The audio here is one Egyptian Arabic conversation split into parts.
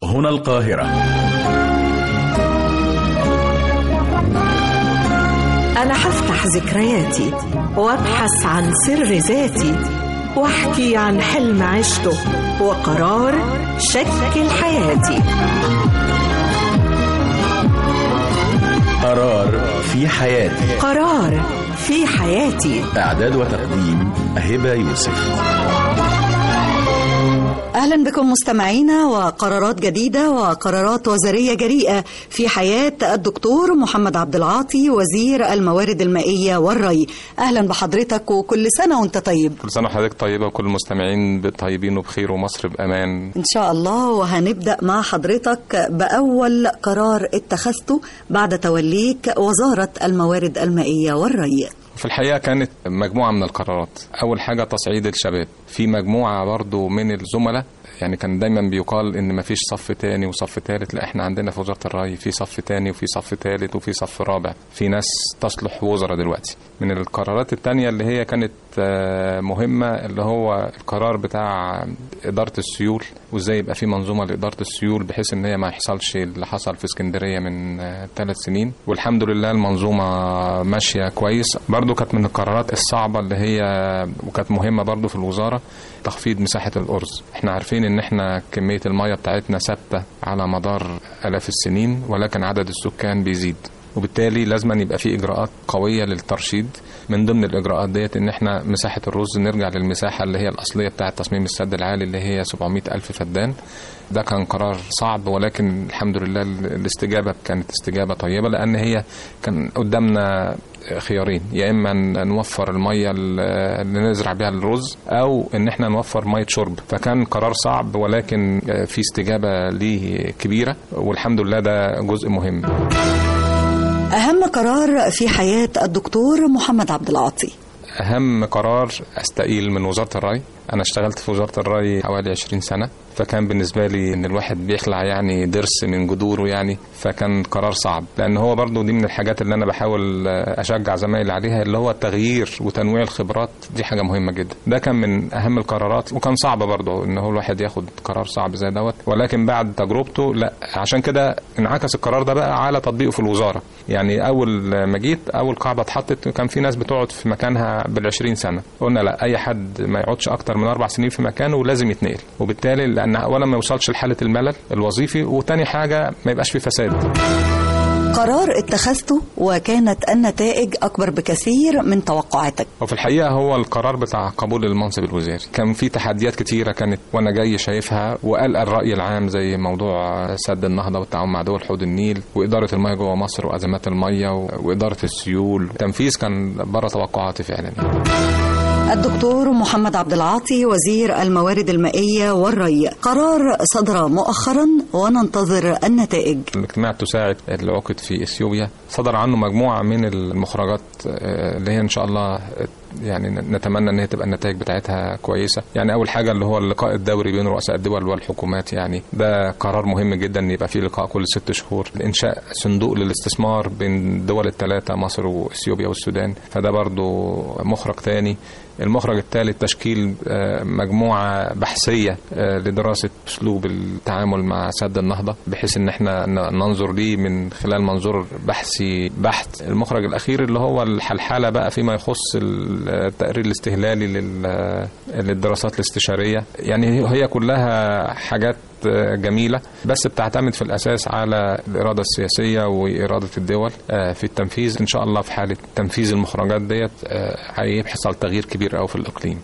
هنا القاهرة أنا هفتح ذكرياتي وأبحث عن سر ذاتي وأحكي عن حلم عشته وقرار شكل حياتي قرار في حياتي قرار في حياتي إعداد وتقديم هبة يوسف أهلا بكم مستمعينا وقرارات جديدة وقرارات وزارية جريئة في حياة الدكتور محمد عبد العاطي وزير الموارد المائية والري أهلا بحضرتك وكل سنة وانت طيب كل سنة وحضرتك طيبة وكل المستمعين طيبين وبخير ومصر بأمان إن شاء الله وهنبدأ مع حضرتك بأول قرار اتخذته بعد توليك وزارة الموارد المائية والري في الحقيقة كانت مجموعة من القرارات أول حاجة تصعيد الشباب في مجموعة برضو من الزملاء يعني كان دايما بيقال ان مفيش صف تاني وصف تالت لا احنا عندنا في وزاره الري في صف تاني وفي صف تالت وفي صف رابع في ناس تصلح وزراء دلوقتي من القرارات التانية اللي هي كانت مهمة اللي هو القرار بتاع إدارة السيول وإزاي يبقى في منظومة لإدارة السيول بحيث إن هي ما يحصلش اللي حصل في اسكندرية من ثلاث سنين والحمد لله المنظومة ماشية كويس برضو كانت من القرارات الصعبة اللي هي وكانت مهمة برضو في الوزارة تخفيض مساحة الأرز احنا عارفين ان احنا كمية المية بتاعتنا ثابتة على مدار آلاف السنين ولكن عدد السكان بيزيد وبالتالي لازم يبقى في اجراءات قويه للترشيد من ضمن الاجراءات ديت ان احنا مساحه الرز نرجع للمساحه اللي هي الاصليه بتاعه تصميم السد العالي اللي هي 700 الف فدان ده كان قرار صعب ولكن الحمد لله الاستجابه كانت استجابه طيبه لان هي كان قدامنا خيارين يا اما نوفر الميه اللي نزرع بيها الرز او ان احنا نوفر ميه شرب فكان قرار صعب ولكن في استجابه ليه كبيره والحمد لله ده جزء مهم أهم قرار في حياة الدكتور محمد عبد العاطي أهم قرار أستقيل من وزارة الري أنا اشتغلت في وزارة الري حوالي 20 سنة فكان بالنسبة لي إن الواحد بيخلع يعني ضرس من جذوره يعني فكان قرار صعب لأن هو برضو دي من الحاجات اللي أنا بحاول أشجع زمايلي عليها اللي هو التغيير وتنويع الخبرات دي حاجة مهمة جدا ده كان من أهم القرارات وكان صعب برضو إن هو الواحد ياخد قرار صعب زي دوت ولكن بعد تجربته لا عشان كده انعكس القرار ده بقى على تطبيقه في الوزارة يعني أول ما جيت أول قاعدة اتحطت كان في ناس بتقعد في مكانها بال20 سنة قلنا لا أي حد ما يقعدش أكتر من أربع سنين في مكانه ولازم يتنقل وبالتالي لأن أولا ما يوصلش لحالة الملل الوظيفي وتاني حاجة ما يبقاش في فساد قرار اتخذته وكانت النتائج أكبر بكثير من توقعاتك وفي الحقيقة هو القرار بتاع قبول المنصب الوزاري كان في تحديات كتيرة كانت وأنا جاي شايفها وقال الرأي العام زي موضوع سد النهضة والتعاون مع دول حوض النيل وإدارة المياه جوه مصر وأزمات المياه وإدارة السيول التنفيذ كان بره توقعاتي فعلا يعني. الدكتور محمد عبد العاطي وزير الموارد المائية والري قرار صدر مؤخرا وننتظر النتائج الاجتماع تساعد اللي عقد في اثيوبيا صدر عنه مجموعة من المخرجات اللي هي ان شاء الله يعني نتمنى ان هي تبقى النتائج بتاعتها كويسه يعني اول حاجه اللي هو اللقاء الدوري بين رؤساء الدول والحكومات يعني ده قرار مهم جدا ان يبقى فيه لقاء كل ست شهور انشاء صندوق للاستثمار بين الدول الثلاثه مصر واثيوبيا والسودان فده برضو مخرج تاني المخرج الثالث تشكيل مجموعة بحثية لدراسة أسلوب التعامل مع سد النهضة بحيث إن احنا ننظر ليه من خلال منظور بحثي بحث المخرج الأخير اللي هو الحلحلة بقى فيما يخص التقرير الاستهلالي للدراسات الاستشارية يعني هي كلها حاجات جميلة بس بتعتمد في الأساس على الإرادة السياسية وإرادة الدول في التنفيذ إن شاء الله في حالة تنفيذ المخرجات ديت هيحصل تغيير كبير أوي في الإقليم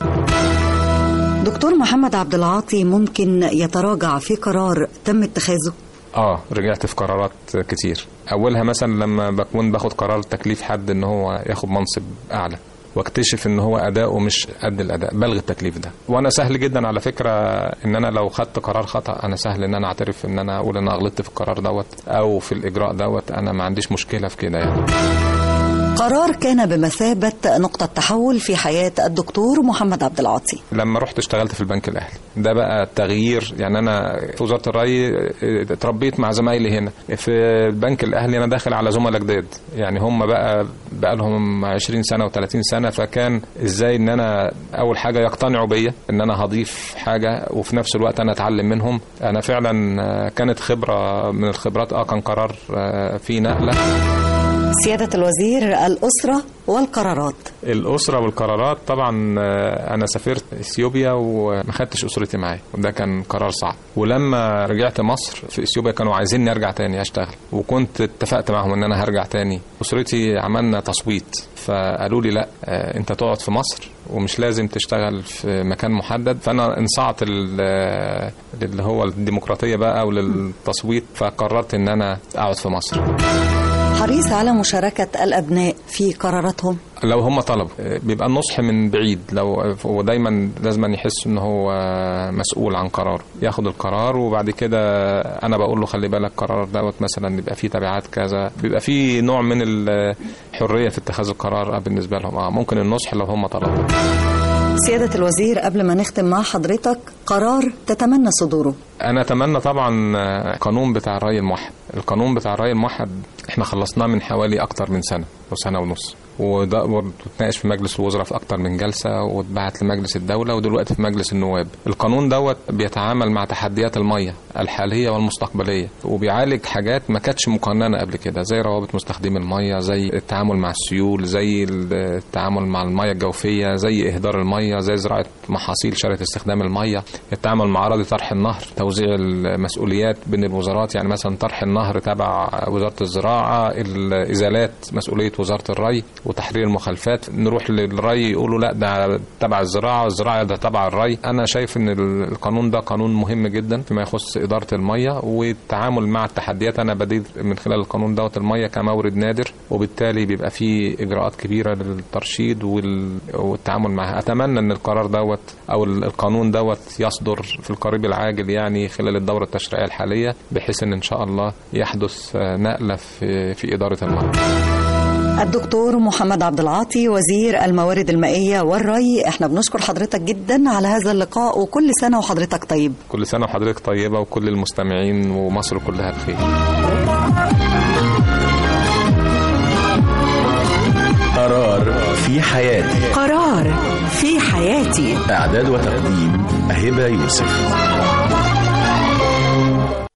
دكتور محمد عبد العاطي ممكن يتراجع في قرار تم اتخاذه اه رجعت في قرارات كتير اولها مثلا لما بكون باخد قرار تكليف حد ان هو ياخد منصب اعلى واكتشف ان هو اداؤه مش قد الاداء بلغ التكليف ده وانا سهل جدا على فكره ان انا لو خدت قرار خطا انا سهل ان انا اعترف ان انا اقول انا غلطت في القرار دوت او في الاجراء دوت انا ما عنديش مشكله في كده يعني قرار كان بمثابة نقطة تحول في حياة الدكتور محمد عبد العاطي لما رحت اشتغلت في البنك الاهلي ده بقى تغيير يعني انا في وزاره الري اتربيت مع زمايلي هنا في البنك الاهلي انا داخل على زملاء جداد يعني هم بقى بقى لهم 20 سنه و30 سنه فكان ازاي ان انا اول حاجه يقتنعوا بيا ان انا هضيف حاجه وفي نفس الوقت انا اتعلم منهم انا فعلا آه، كانت خبره من الخبرات اه كان قرار آه، فيه نقله سيادة الوزير الأسرة والقرارات الأسرة والقرارات طبعا آه، أنا سافرت إثيوبيا وما خدتش أسرتي معايا وده كان قرار صعب ولما رجعت مصر في إثيوبيا كانوا عايزيني أرجع تاني أشتغل وكنت اتفقت معهم إن أنا هرجع تاني أسرتي عملنا تصويت فقالوا لي لا آه، أنت تقعد في مصر ومش لازم تشتغل في مكان محدد فأنا انصعت ال- آه، اللي هو الديمقراطية بقى أو للتصويت فقررت إن أنا أقعد في مصر حريص على مشاركة الأبناء في قراراتهم لو هم طلبوا بيبقى النصح من بعيد لو هو دايما لازم يحس ان هو مسؤول عن قراره ياخد القرار وبعد كده انا بقول له خلي بالك قرار دوت مثلا بيبقى فيه تبعات كذا بيبقى فيه نوع من الحريه في اتخاذ القرار بالنسبه لهم اه ممكن النصح لو هم طلبوا سيادة الوزير قبل ما نختم مع حضرتك قرار تتمنى صدوره انا اتمنى طبعا قانون بتاع الري الموحد القانون بتاع الري الموحد احنا خلصناه من حوالي اكتر من سنه او سنه ونص وده برضه اتناقش في مجلس الوزراء في اكتر من جلسه واتبعت لمجلس الدوله ودلوقتي في مجلس النواب القانون دوت بيتعامل مع تحديات الميه الحاليه والمستقبليه وبيعالج حاجات ما كانتش مقننه قبل كده زي روابط مستخدمي الميه زي التعامل مع السيول زي التعامل مع الميه الجوفيه زي اهدار الميه زي زراعه محاصيل شركه استخدام الميه التعامل مع اراضي طرح النهر توزيع المسؤوليات بين الوزارات يعني مثلا طرح النهر تبع وزاره الزراعه الازالات مسؤوليه وزاره الري وتحرير المخالفات نروح للري يقولوا لا ده تبع الزراعه والزراعه ده تبع الري انا شايف ان القانون ده قانون مهم جدا فيما يخص اداره الميه والتعامل مع التحديات انا بدير من خلال القانون دوت الميه كمورد نادر وبالتالي بيبقى فيه اجراءات كبيره للترشيد وال- والتعامل معها اتمنى ان القرار دوت او القانون دوت يصدر في القريب العاجل يعني خلال الدوره التشريعيه الحاليه بحيث ان ان شاء الله يحدث نقله في في اداره الميه الدكتور محمد عبد العاطي وزير الموارد المائية والري احنا بنشكر حضرتك جدا على هذا اللقاء وكل سنة وحضرتك طيب كل سنه وحضرتك طيبه وكل المستمعين ومصر كلها بخير قرار في حياتي قرار في حياتي إعداد وتقديم هبة يوسف